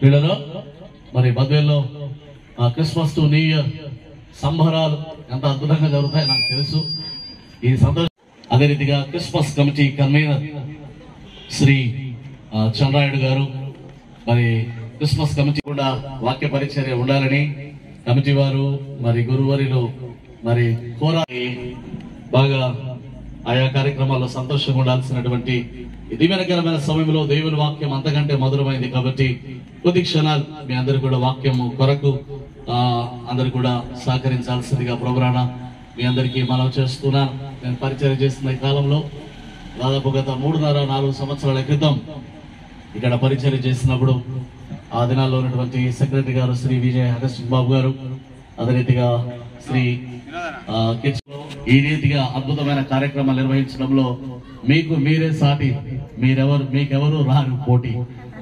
వీళ్ళలో మరి బద్వేల్లో ఆ క్రిస్మస్ టు న్యూ ఇయర్ సంబరాలు ఎంత అద్భుతంగా జరుగుతాయి నాకు తెలుసు ఈ సంతోషం అదే రీతిగా క్రిస్మస్ కమిటీ కన్వీనర్ శ్రీ ఆ, చంద్రాయుడు గారు మరి క్రిస్మస్ కమిటీ కూడా వాక్య పరిచర్య ఉండాలని కమిటీ వారు మరి గురువరిలో మరి కోరా బాగా ఆయా కార్యక్రమాల్లో సంతోషంగా ఉండాల్సినటువంటి ఈ దీవెనకరమైన సమయంలో దేవుని వాక్యం అంతకంటే మధురమైంది కాబట్టి కొద్ది క్షణాలు మీ అందరు కూడా వాక్యము కొరకు ఆ, అందరు కూడా సహకరించాల్సిందిగా ప్రోగ్రాణ మీ అందరికీ మనం చేస్తున్నాను నేను పరిచయం చేస్తున్న ఈ కాలంలో దాదాపు గత మూడున్నర నాలుగు సంవత్సరాల క్రితం ఇక్కడ పరిచయం చేసినప్పుడు ఆ దినాల్లో ఉన్నటువంటి సెక్రటరీ గారు శ్రీ విజయ అగస్టిన్ బాబు గారు అదే రీతిగా శ్రీ ఆ, కిడ్స్ లో ఈ రీతిగా అద్భుతమైన కార్యక్రమాలు నిర్వహించడంలో మీకు మీరే సాటి మీరెవరు మీకెవరు రారు పోటీ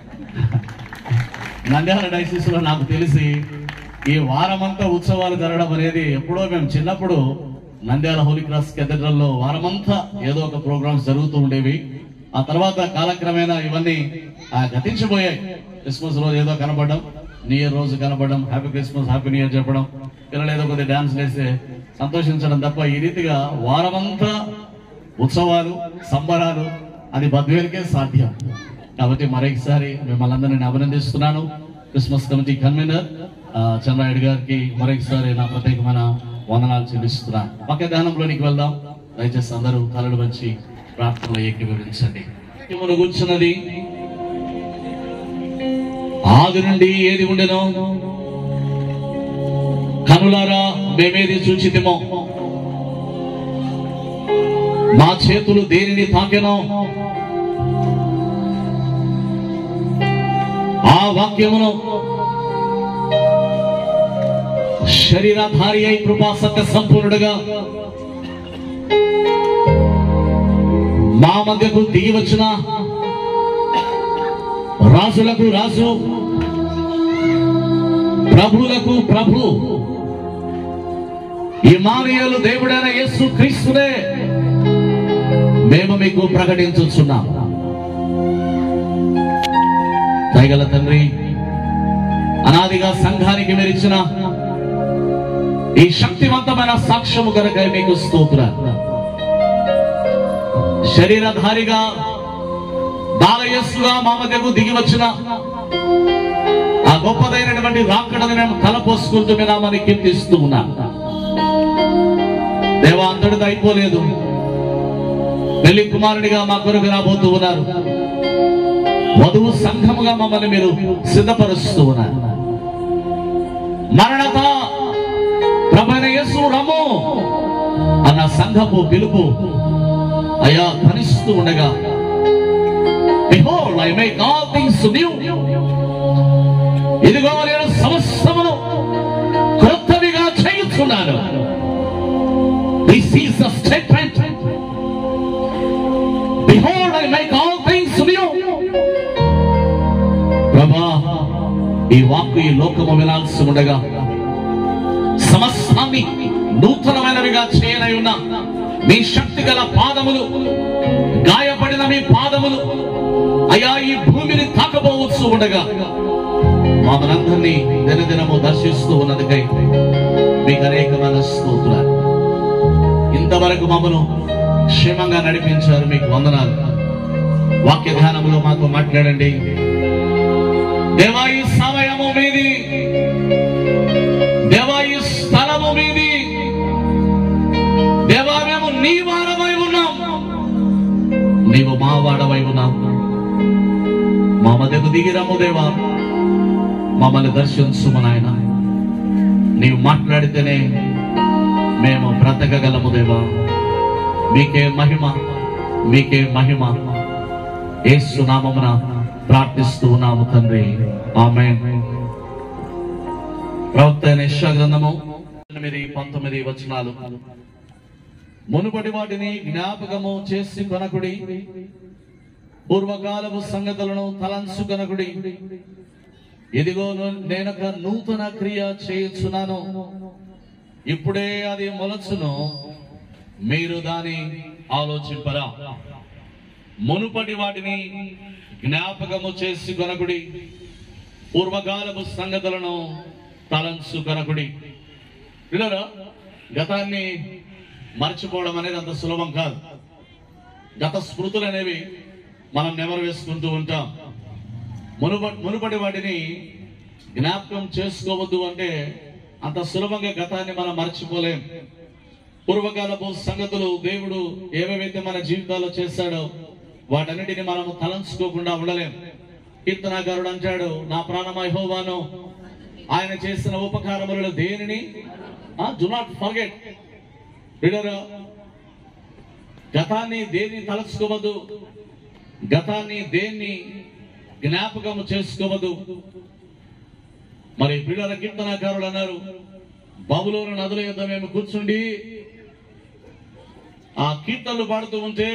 నంద్యాల డైసిస్ లో నాకు తెలిసి ఈ వారమంతా ఉత్సవాలు జరగడం అనేది ఎప్పుడో మేము చిన్నప్పుడు నంద్యాల హోలీ క్రాస్ కేథడ్రల్ లో వారమంతా ఏదో ఒక ప్రోగ్రామ్స్ జరుగుతూ ఉండేవి ఆ తర్వాత కాలక్రమేణా ఇవన్నీ ఆ, గతించిపోయాయి క్రిస్మస్ రోజు ఏదో కనపడడం న్యూ ఇయర్ రోజు కనపడడం happy Christmas happy new year చెప్పడం పిల్లలు ఏదో కొద్దిగా డాన్స్ వేసి సంతోషించడం తప్ప ఈ రీతిగా వారమంతా ఉత్సవాలు సంబరాలు అది బద్వేలకే సాధ్యం కాబట్టి మరొకసారి మిమ్మల్ని అందరినీ అభినందిస్తున్నాను క్రిస్మస్ కమిటీ కన్వీనర్ ఆ, చంద్రాయుడు గారికి మరొకసారి నా ప్రత్యేకమైన వందనాలు చెల్లిస్తున్నాను పక్క ధ్యానంలోనికి వెళ్దాం దయచేసి అందరూ తలలు వంచి ప్రార్థనలో ఏకీభవించండి మనం కూర్చున్నది ఆది నుండి ఏది ఉండెనో కనులారా మేమేది చూచితిమో మా చేతులు దేనిని తాకెనో ఆ వాక్యమును శరీరధారి అయి కృపా సత్య సంపూర్ణుడుగా మా మధ్యకు దిగి వచ్చిన రాజులకు రాజు ప్రభువులకు ప్రభు ఇమానియలు దేవుడైన యేసు క్రీస్తునే మేము మీకు ప్రకటించుచున్నాం దయగల తండ్రి అనాదిగా సంఘానికి మెరిచిన ఈ శక్తివంతమైన సాక్ష్యము కనుక మీకు స్తోత్ర శరీరధారిగా బాలయస్సుగా మా మధ్యకు దిగి వచ్చిన ఆ గొప్పదైనటువంటి రాకడని మేము తలపోసుకుంటూ మీ నామాన్ని కీర్తిస్తూ ఉన్నా దేవా అంతటిది అయిపోలేదు పెళ్లి కుమారుడిగా మా కొరకు రాబోతూ ఉన్నారు వధువు సంఘముగా మమ్మల్ని మీరు సిద్ధపరుస్తూ ఉన్నారు మరణత ప్రభైన యేసు రము అన్న సంఘపు పిలుపు అయా ధనిస్తూ ఉండగా Behold, I make all things new. ఇదిగో నేను సమస్తమును క్రొత్తవిగా చేయుచున్నాను this is the statement behold I make all things new ప్రభా ఈ వాక్కు ఈ లోకము వినాల్సి ఉండగా సమస్తాన్ని నూతనమైనవిగా చేయనై ఉన్న మీ శక్తి గల పాదములు గాయపడిన మీ పాదములు అయా ఈ భూమిని తాకబోవచ్చు ఉండగా మమ్మల్ందరినీ దినదినము దర్శిస్తూ ఉన్నదికై మీకు అనేకమైన స్తోత్రాలు ఇంతవరకు మమ్మను క్షేమంగా నడిపించారు మీకు వందనాలు వాక్య ధ్యానంలో మాతో మాట్లాడండి దేవా ఈ సమయము మీది దేవా ఈ స్థలము మీది దేవా మేము నీ వారమై ఉన్నాం నీవు మా వాడవై ఉన్నావు మా మధ్యకు దిగిరము దేవా మమ్మల్ని దర్శించుము నాయన నీవు మాట్లాడితేనే మేము బ్రతకగలము దేవా మీకే మహిమ మీకే మహిమ యేసు నామమున ప్రార్థిస్తూ ఉన్నాము తండ్రి ఆమె ప్రవక్త అయిన యెషయా గ్రంథము ఎనిమిది పంతొమ్మిది వచనాలు మునుపటి వాటిని జ్ఞాపకము చేసి కొనకుడి పూర్వకాలపు సంగతులను తలంచుకొనకుడి ఇదిగో నేనొక నూతన క్రియ చేయుచున్నాను ఇప్పుడే అది మొలచును మీరు దాని ఆలోచింపరా మునుపటి వాటిని జ్ఞాపకము చేసి కొనకుడి పూర్వకాలపు సంగతులను తలంచు కనకుడి వినరా గతాన్ని మర్చిపోవడం అనేది అంత సులభం కాదు గత స్మృతులు అనేవి మనం నెమరు వేసుకుంటూ ఉంటాం మునుప మునుపటి వాటిని జ్ఞాపకం చేసుకోవద్దు అంటే అంత సులభంగా గతాన్ని మనం మర్చిపోలేం పూర్వకాలపు సంగతులు దేవుడు ఏవేవైతే మన జీవితాల్లో చేశాడో వాటన్నిటిని మనము తలంచుకోకుండా ఉండలేం కీర్తనాకారుడు అంటాడు నా ప్రాణమా యెహోవాను ఆయన చేసిన ఉపకారములలో దేనిని డు నాట్ ఫర్గెట్ విడరా గతాన్ని దేన్ని తలుచుకోవద్దు గతాన్ని దేన్ని జ్ఞాపకము చేసుకోవద్దు మరి పిల్లల కీర్తనాకారులు అన్నారు బాబులోని నదుల యుద్ధ మేము కూర్చుండి ఆ కీర్తనలు పాడుతూ ఉంటే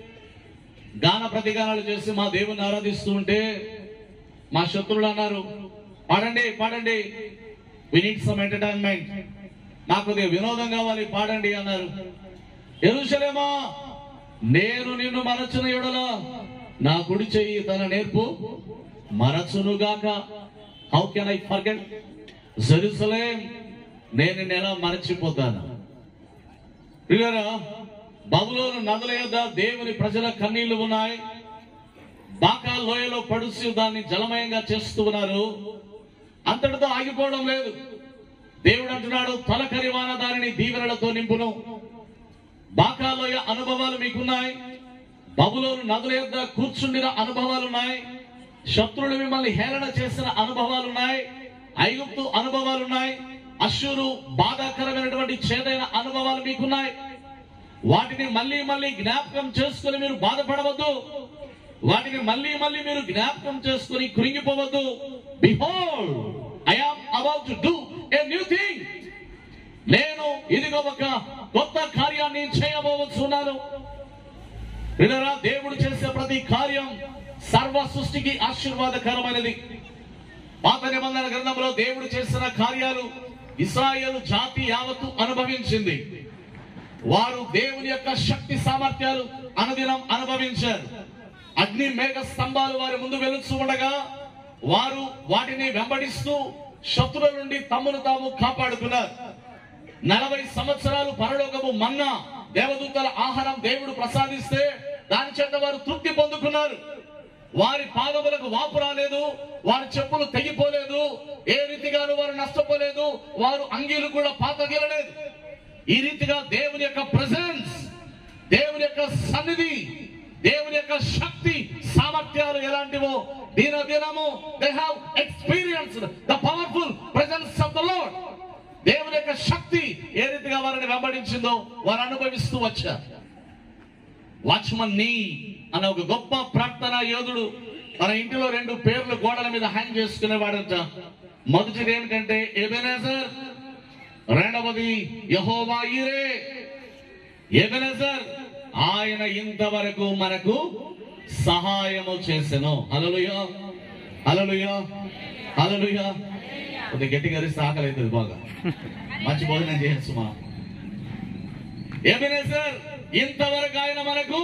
గాన ప్రతిగానాలు చేసి మా దేవుని ఆరాధిస్తూ ఉంటే మా శత్రువులు అన్నారు పాడండి పాడండి వి నీడ్ సమ్ ఎంటర్టైన్మెంట్ నాకు కొద్దిగా వినోదం కావాలి పాడండి అన్నారు ఎరుసలేమా నేను నిన్ను మరచున ఎడల నా కుడి చెయ్యి తన నేర్పు మరచునుగాక how can I forget Jerusalem నేను నిన్ను ఎలా మరచిపోతాను ప్రియులారా బబులోను నదుల యొద్ద దేవుని ప్రజల కన్నీళ్లు ఉన్నాయి బాకా లోయలో పడుచు దాన్ని జలమయంగా చేస్తూ ఉన్నారు అంతటితో ఆగిపోవడం లేదు దేవుడు అంటున్నాడు తలకరివాన దానిని దీవెనలతో నింపును బాకాలోయ అనుభవాలు మీకున్నాయి బబులోను నదుల యొద్ద కూర్చుండిన అనుభవాలు ఉన్నాయి శత్రువులు మిమ్మల్ని హేళన చేసిన అనుభవాలు ఉన్నాయి ఐగుప్తు అనుభవాలు ఉన్నాయి అశ్షూరు బాధాకరమైనటువంటి చేదైన అనుభవాలు మీకున్నాయి వాటిని మళ్ళీ మళ్ళీ జ్ఞాపకం చేసుకుని మీరు బాధపడవద్దు వాటిని మళ్ళీ మళ్ళీ మీరు జ్ఞాపకం చేసుకుని కృంగిపోవద్దు behold I am about to do a new thing నేను ఇదిగో ఒక కొత్త కార్యాన్ని చేయబోతున్నాను వినరా దేవుడు చేసే ప్రతి కార్యం సర్వ సృష్టికి ఆశీర్వాదకరమైనది పాత నిబంధన గ్రంథంలో దేవుడు చేసిన కార్యాలు ఇస్రాయేలు జాతి యావత్తు అనుభవించింది వారు దేవుని యొక్క శక్తి సామర్థ్యాలు అనుదినం అనుభవించారు అగ్ని మేఘ స్తంభాలు వారి ముందు వెలుచు ఉండగా వారు వాటిని వెంబడిస్తూ శత్రుల నుండి తమ్మును తాము కాపాడుకున్నారు నలభై సంవత్సరాలు పరలోకము మన్నా దేవదూతల ఆహారం దేవుడు ప్రసాదిస్తే దాని చేత వారు తృప్తి పొందుకున్నారు వారి పాదములకు వాపు రాలేదు వారి చెప్పులు తెగిపోలేదు ఏ రీతిగాను వారు నష్టపోలేదు వారు అంగీలు కూడా పాతగిలలేదు ఈ రీతిగా దేవుని యొక్క ప్రజెన్స్ దేవుని యొక్క సన్నిధి దేవుని యొక్క శక్తి సామర్థ్యాలు ఎలాంటివో దిన దినము they have experienced the powerful presence of the Lord దేవుని యొక్క శక్తి ఏ రీతిగా వారిని వెంబడించిందో వారు అనుభవిస్తూ వచ్చారు వాచ్మన్ నీ అనే ఒక గొప్ప ప్రార్థనా యోధుడు తన ఇంటిలో రెండు పేర్లు గోడల మీద హ్యాంగ్ చేసుకునేవాడంట మొదటిది ఏంటంటే ఎబెనేజర్ రెండవది యహోవా ఈరే ఎబెనేజర్ ఆయన ఇంతవరకు మనకు సహాయము చేసెను హల్లెలూయా హల్లెలూయా హల్లెలూయా కొద్దిగా గట్టిగా అరిస్తే ఆకలి అవుతుంది బాగా మంచి భోజనం చేయొచ్చు మనం ఎబెనేజర్ ఇంతవరకు ఆయన మనకు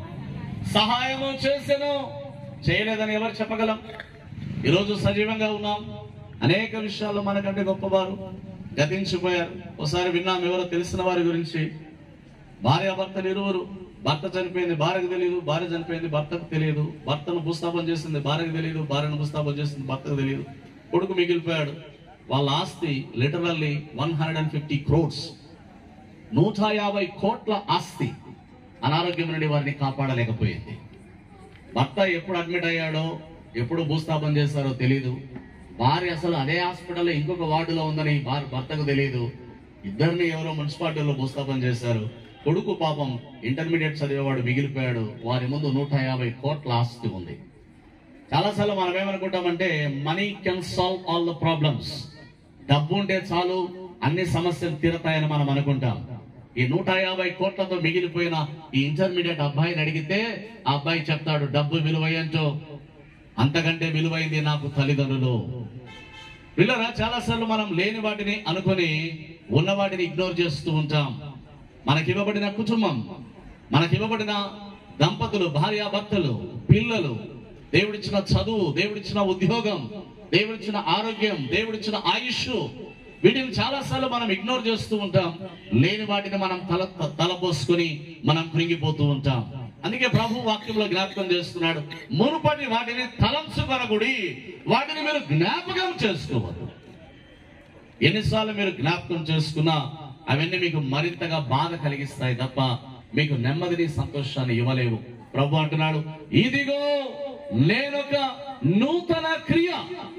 సహాయము చేసెను చేయలేదని ఎవరు చెప్పగలం ఈరోజు సజీవంగా ఉన్నాం అనేక విషయాల్లో మనకంటే గొప్పవారు గతించిపోయారు ఒకసారి విన్నాం ఎవరో తెలిసిన వారి గురించి భార్య భర్తలు ఇరువురు భర్త చనిపోయింది భార్యకు తెలియదు భార్య చనిపోయింది భర్తకు తెలియదు భర్తను భూస్థాపన చేసింది భార్యకు తెలియదు భార్యను భూస్థాపన చేసింది భర్తకు తెలియదు కొడుకు మిగిలిపోయాడు వాళ్ళ ఆస్తి literally one hundred and fifty crores నూట యాభై కోట్ల ఆస్తి అనారోగ్యం నుండి వారిని కాపాడలేకపోయింది భర్త ఎప్పుడు అడ్మిట్ అయ్యాడో ఎప్పుడు భూస్థాపన చేశారో తెలియదు భార్య అసలు అదే హాస్పిటల్లో ఇంకొక వార్డులో ఉందని భార్య భర్తకు తెలియదు ఇద్దరిని ఎవరో మున్సిపాలిటీలో భూస్థాపన చేశారు కొడుకు పాపం ఇంటర్మీడియట్ చదివేవాడు మిగిలిపోయాడు వారి ముందు నూట యాభై కోట్ల ఆస్తి ఉంది చాలాసార్లు మనం ఏమనుకుంటామంటే money can solve all the problems డబ్బు ఉంటే చాలు అన్ని సమస్యలు తీరతాయని మనం అనుకుంటాం ఈ నూట యాభై కోట్లతో మిగిలిపోయిన ఈ ఇంటర్మీడియట్ అబ్బాయిని అడిగితే ఆ అబ్బాయి చెప్తాడు డబ్బు విలువయ్యంటో అంతకంటే విలువైంది నాకు తల్లిదండ్రులు పిల్లరా చాలాసార్లు మనం లేని వాటిని అనుకొని ఉన్న వాటిని ఇగ్నోర్ చేస్తూ ఉంటాం మనకి ఇవ్వబడిన కుటుంబం మనకి ఇవ్వబడిన దంపతులు భార్యాభర్తలు పిల్లలు దేవుడిచ్చిన చదువు దేవుడిచ్చిన ఉద్యోగం దేవుడిచ్చిన ఆరోగ్యం దేవుడిచ్చిన ఆయుష్ వీటిని చాలాసార్లు మనం ఇగ్నోర్ చేస్తూ ఉంటాం లేని వాటిని మనం తల తలపోసుకొని మనం కృంగిపోతూ ఉంటాం అందుకే ప్రభు వాక్యంలో జ్ఞాపకం చేస్తున్నాడు మునుపటి వాటిని తలంచుకొనకుడి వాటిని మీరు జ్ఞాపకం చేసుకోవద్దు ఎన్నిసార్లు మీరు జ్ఞాపకం చేసుకున్నా అవన్నీ మీకు మరింతగా బాధ కలిగిస్తాయి తప్ప మీకు నెమ్మదిని సంతోషాన్ని ఇవ్వలేవు ప్రభు అంటున్నాడు ఇదిగో నేనొక నూతన క్రియ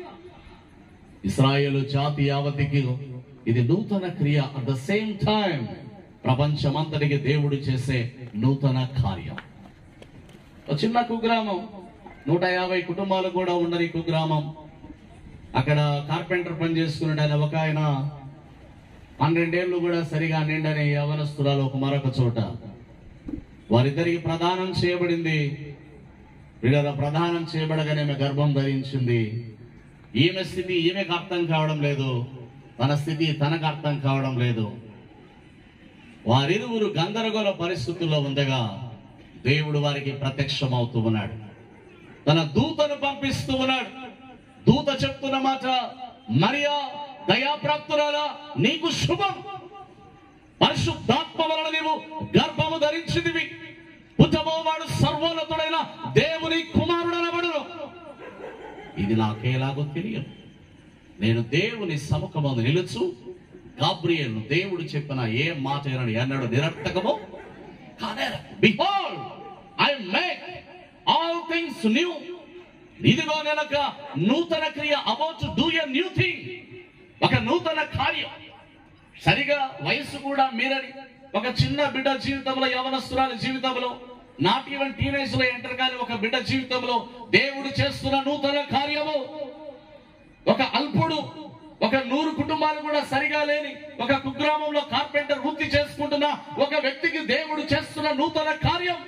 ఇస్రాయేలు జాతి యావతికి ఇది నూతన క్రియ అట్ ద సేమ్ టైం ప్రపంచమంతటికి దేవుడు చేసే నూతన కార్యం ఒక చిన్న కుగ్రామం నూట యాభై కుటుంబాలు కూడా ఉండని కుగ్రామం అక్కడ కార్పెంటర్ పని చేసుకున్నాడు ఆయన ఒక ఆయన పన్నెండేళ్లు కూడా సరిగా నిండని యవనస్తురాలు ఒక మరొక చోట వారిద్దరికి ప్రదానం చేయబడింది వీళ్ళ ప్రదానం చేయబడగానే ఆమె గర్భం ధరించింది ఈమె స్థితి ఈమెకు అర్థం కావడం లేదు తన స్థితి తనకు అర్థం కావడం లేదు వారిరువురు గందరగోళ పరిస్థితుల్లో ఉండగా దేవుడు వారికి ప్రత్యక్షమవుతూ ఉన్నాడు తన దూతను పంపిస్తూ ఉన్నాడు దూత చెప్తున్న మాట మరియా దయాప్రాప్తురాలా నీకు శుభం పరిశుద్ధాత్మ వలన నీవు గర్భము ధరించిదివి పుట్టబోవాడు సర్వోన్నతుడైన దేవుని కుమారుడనబడును ఇది నాకేలాగో తెలియదు నేను దేవుని సముఖమందు నిలుచు గాబ్రియల్ను దేవుడు చెప్పిన ఏ మాట అయినను ఎన్నడు నిరర్థకమో behold I make all things new ఇదిగో నేను ఒక నూతన క్రియ about do a new thing ఒక నూతన కార్యం సరిగా వయసు కూడా మీరని ఒక చిన్న బిడ్డ జీవితంలో యవనస్తురాలి జీవితంలో నాట్ ఈవెన్ టీనేజ్ లో ఎంటర్ కాని ఒక బిడ్డ జీవితంలో దేవుడు చేస్తున్న నూతన కార్యము ఒక అల్పుడు ఒక నూరు కుటుంబాలు కూడా సరిగా లేని ఒక కుగ్రామంలో కార్పెంటర్ వృత్తి చేసుకుంటున్న ఒక వ్యక్తికి దేవుడు చేస్తున్న నూతన కార్యం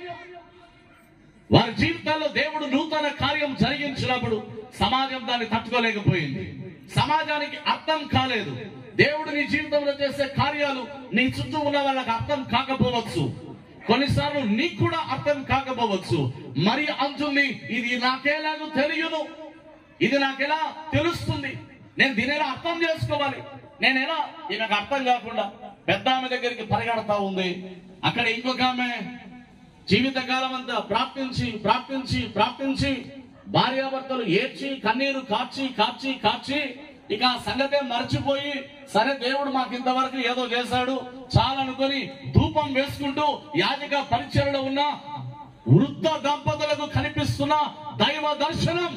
వారి జీవితాల్లో దేవుడు నూతన కార్యం జరిగించినప్పుడు సమాజం దాన్ని తట్టుకోలేకపోయింది సమాజానికి అర్థం కాలేదు దేవుడు నీ జీవితంలో చేసే కార్యాలు నీ చుట్టూ ఉన్న వాళ్ళకి అర్థం కాకపోవచ్చు కొన్నిసార్లు నీకు కూడా అర్థం కాకపోవచ్చు మరి అంటుంది ఇది నాకేలాగో తెలియను ఇది నాకెలా తెలుస్తుంది నేను దీని ఎలా అర్థం చేసుకోవాలి నేను ఎలా ఈమెకు అర్థం కాకుండా పెద్ద ఆమె దగ్గరికి పరిగెడతా ఉంది అక్కడ ఇంకొక ఆమె జీవితకాలం అంతా ప్రాప్తించి ప్రాప్తించి ప్రాప్తించి భార్యాభర్తలు ఏడ్చి కన్నీరు కార్చి కార్చి కార్చి ఇక ఆ సంగతే మర్చిపోయి సరే దేవుడు మాకు ఇంతవరకు ఏదో చేశాడు చాలనుకొని ధూపం వేసుకుంటూ యాజక పరిచయలో ఉన్న వృద్ధ దంపతులకు కనిపిస్తున్న దైవ దర్శనం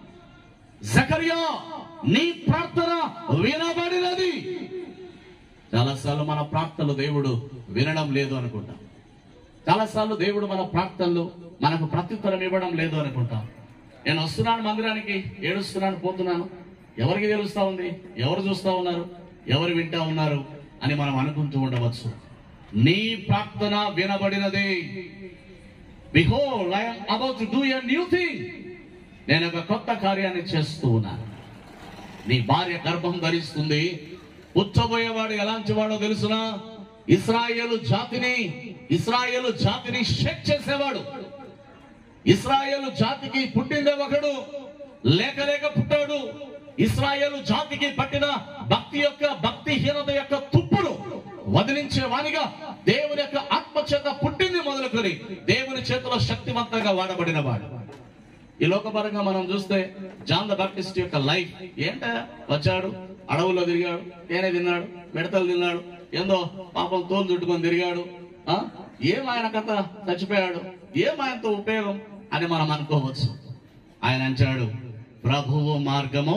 జకర్యా నీ ప్రార్థన వినబడినది చాలాసార్లు మన ప్రార్థనలు దేవుడు వినడం లేదు అనుకుంటాం చాలాసార్లు దేవుడు మన ప్రార్థనలు మనకు ప్రత్యుత్తరం ఇవ్వడం లేదు అనుకుంటాం నేను వస్తున్నాను మందిరానికి ఏడుస్తున్నాను పోతున్నాను ఎవరికి తెలుస్తా ఉంది ఎవరు చూస్తా ఉన్నారు ఎవరు వింటా ఉన్నారు అని మనం అనుకుంటూ ఉండవచ్చు నీ ప్రార్థన వినబడినది behold I'm about to do a new thing నేను ఒక కొత్త కార్యాన్ని చేస్తూ ఉన్నాను నీ భార్య గర్భం ధరిస్తుంది పుచ్చబోయేవాడు ఎలాంటి వాడో తెలుసునా ఇస్రాయేలు జాతిని ఇస్రాయేలు జాతిని షెక్ చేసేవాడు ఇస్రాయేలు జాతికి పుట్టిందే ఒకడు లేక లేక పుట్టాడు ఇస్రాయేలు జాతికి పట్టిన భక్తి యొక్క భక్తిహీనత యొక్క తుప్పును వదిలించే వానిగా దేవుని యొక్క ఆత్మ చేత పుట్టింది మొదలుకొని దేవుని చేతిలో శక్తివంతంగా వాడబడిన వాడు ఈ లోకపరంగా మనం చూస్తే జాన్ ద బాప్టిస్ట్ యొక్క లైఫ్ ఏంట వచ్చాడు అడవుల్లో తిరిగాడు తేనె తిన్నాడు మిడతలు తిన్నాడు ఏందో పాపం తోలు చుట్టుకొని తిరిగాడు ఆ ఏం ఆయన కథ చచ్చిపోయాడు ఏం ఆయనతో ఉపయోగం అని మనం అనుకోవచ్చు ఆయన అంటాడు ప్రభువు మార్గము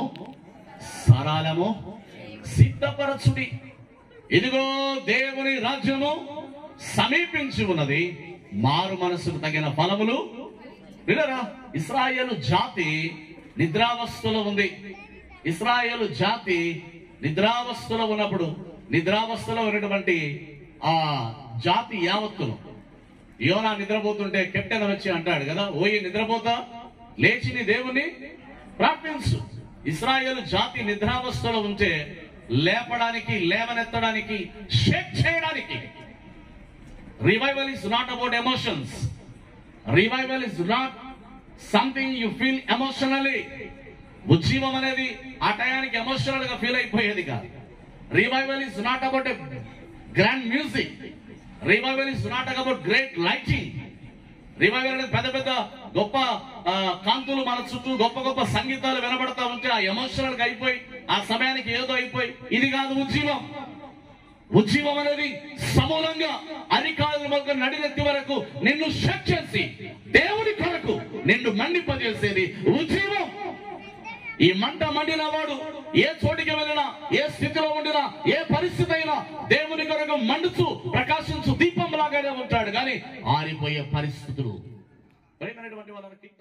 సరళము సిద్ధపరచుడి ఇదిగో దేవుని రాజ్యము సమీపించి ఉన్నది మారు మనసుకు తగిన ఫలములు వినరా ఇస్రాయేలు జాతి నిద్రావస్థలో ఉంది ఇస్రాయేలు జాతి నిద్రావస్థలో ఉన్నప్పుడు నిద్రావస్థలో ఉన్నటువంటి ఆ జాతి యావత్తును యోనా నిద్రపోతుంటే కెప్టెన్ వచ్చి అంటాడు కదా ఓయి నిద్రపోతా లేచి నీ దేవుని ప్రార్థించు ఇస్రాయేల్ జాతి నిద్రావస్థలో ఉంటే లేపడానికి లేవనెత్తడానికి షేక్ చేయడానికి revival is not about emotions revival is not something you feel emotionally ఉజ్జీవం అనేది ఆ టయానికి ఎమోషనల్ గా ఫీల్ అయిపోయేది కాదు revival is not about grand music revival is not about great lighting revival అనేది పెద్ద పెద్ద గొప్ప ఆ, కాంతులు మన చుట్టూ గొప్ప గొప్ప సంగీతాలు వినబడతా ఉంటే ఆ ఎమోషనల్ గా అయిపోయి ఆ సమయానికి ఏదో అయిపోయి ఇది కాదు ఉజ్జీవం ఉజ్జీవం అనేది సమూలంగా అరికాలు మొదలు నడినెత్తి వరకు నిన్ను షట్ చేసి దేవుని కొరకు నిన్ను మండిపజేసేది ఉజ్జీవం ఈ మంట మండిన వాడు ఏ చోటికి వెళ్ళినా ఏ స్థితిలో ఉండినా ఏ పరిస్థితి అయినా దేవుని కొరకు మండుచు ప్రకాశించు దీపం లాగానే ఉంటాడు కానీ ఆరిపోయే పరిస్థితులు ప్రియమైనటువంటి వాళ్ళకి